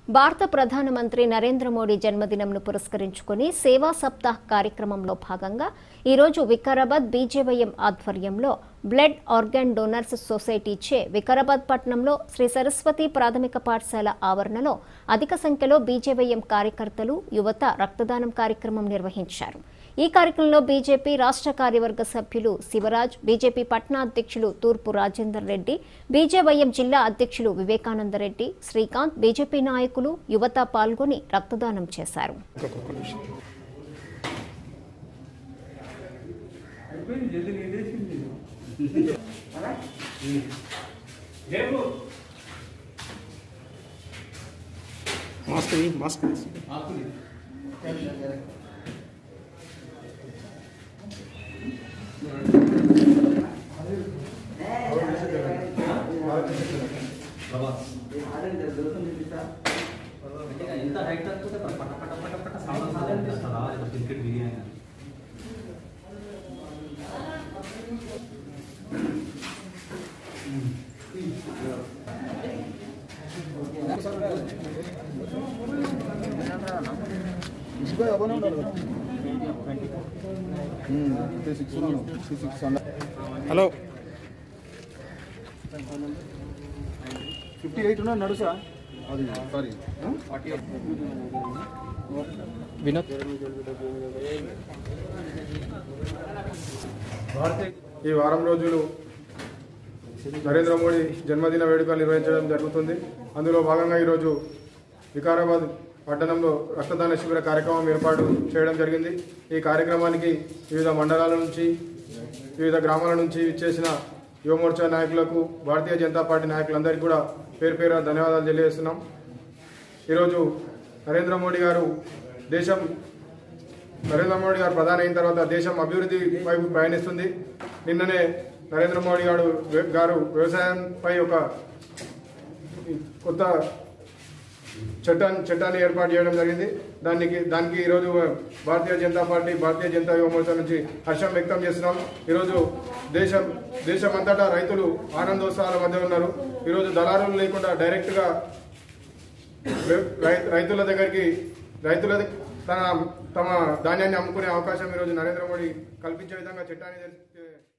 భారత ప్రధానమంత్రి నరేంద్ర మోడీ జన్మదినంను పురస్కరించుకుని సేవా సప్తాహ్ కార్యక్రమంలో భాగంగా ఈరోజు వికారాబాద్ బీజేవైఎం ఆధ్వర్యంలో బ్లడ్ ఆర్గాన్ డోనర్స్ సొసైటీచే వికారాబాద్ పట్టణంలో శ్రీ సరస్వతి ప్రాథమిక పాఠశాల ఆవరణలో అధిక సంఖ్యలో బీజేవైఎం కార్యకర్తలు యువత రక్తదానం కార్యక్రమం నిర్వహించారు ఈ కార్యక్రమంలో బీజేపీ రాష్ట్ర కార్యవర్గ సభ్యులు శివరాజ్ బీజేపీ పట్నా అధ్యక్షులు తూర్పు రాజేందర్ రెడ్డి బీజేవైఎం జిల్లా అధ్యక్షులు వివేకానందరెడ్డి శ్రీకాంత్ బీజేపీ నాయకులు యువత పాల్గొని రక్తదానం చేశారు మాస్క్ ని మాస్క్ తీసి. ఎంత హైట్ అనుకుంటే పట పట పట పట సౌండ్ సార్ అనిపిస్తుందా cricket biryani hello fifty eight ఉన్నా నడుసా అది సారీ వినోద్ ఈ వారం రోజులు నరేంద్ర మోడీ జన్మదిన వేడుకలు నిర్వహించడం జరుగుతుంది అందులో భాగంగా ఈరోజు వికారాబాద్ పట్టణంలో రక్తదాన శిబిర కార్యక్రమం ఏర్పాటు చేయడం జరిగింది ఈ కార్యక్రమానికి వివిధ మండలాల నుంచి వివిధ గ్రామాల నుంచి ఇచ్చేసిన యువమోర్చా నాయకులకు భారతీయ జనతా పార్టీ నాయకులందరికీ కూడా పేరు పేరు ధన్యవాదాలు తెలియజేస్తున్నాం ఈరోజు నరేంద్ర మోడీ గారు దేశం నరేంద్ర మోడీ గారు ప్రధాని అయిన తర్వాత దేశం అభివృద్ధి వైపు ప్రయాణిస్తుంది నిన్ననే నరేంద్ర మోడీ గారు గారు వ్యవసాయంపై ఒక కొత్త చట్టాన్ని చట్టాన్ని ఏర్పాటు చేయడం జరిగింది దానికి దానికి ఈరోజు భారతీయ జనతా పార్టీ భారతీయ జనతా యువ మోర్చా నుంచి హర్షం వ్యక్తం చేస్తున్నాం ఈరోజు దేశం దేశమంతటా రైతులు ఆనందోత్సవాల మధ్య ఉన్నారు ఈరోజు దళారులు లేకుండా డైరెక్ట్గా రై- రైతుల దగ్గరికి రైతుల తన తమ ధాన్యాన్ని అమ్ముకునే అవకాశం ఈరోజు నరేంద్ర మోడీ కల్పించే విధంగా చట్టాన్ని తె-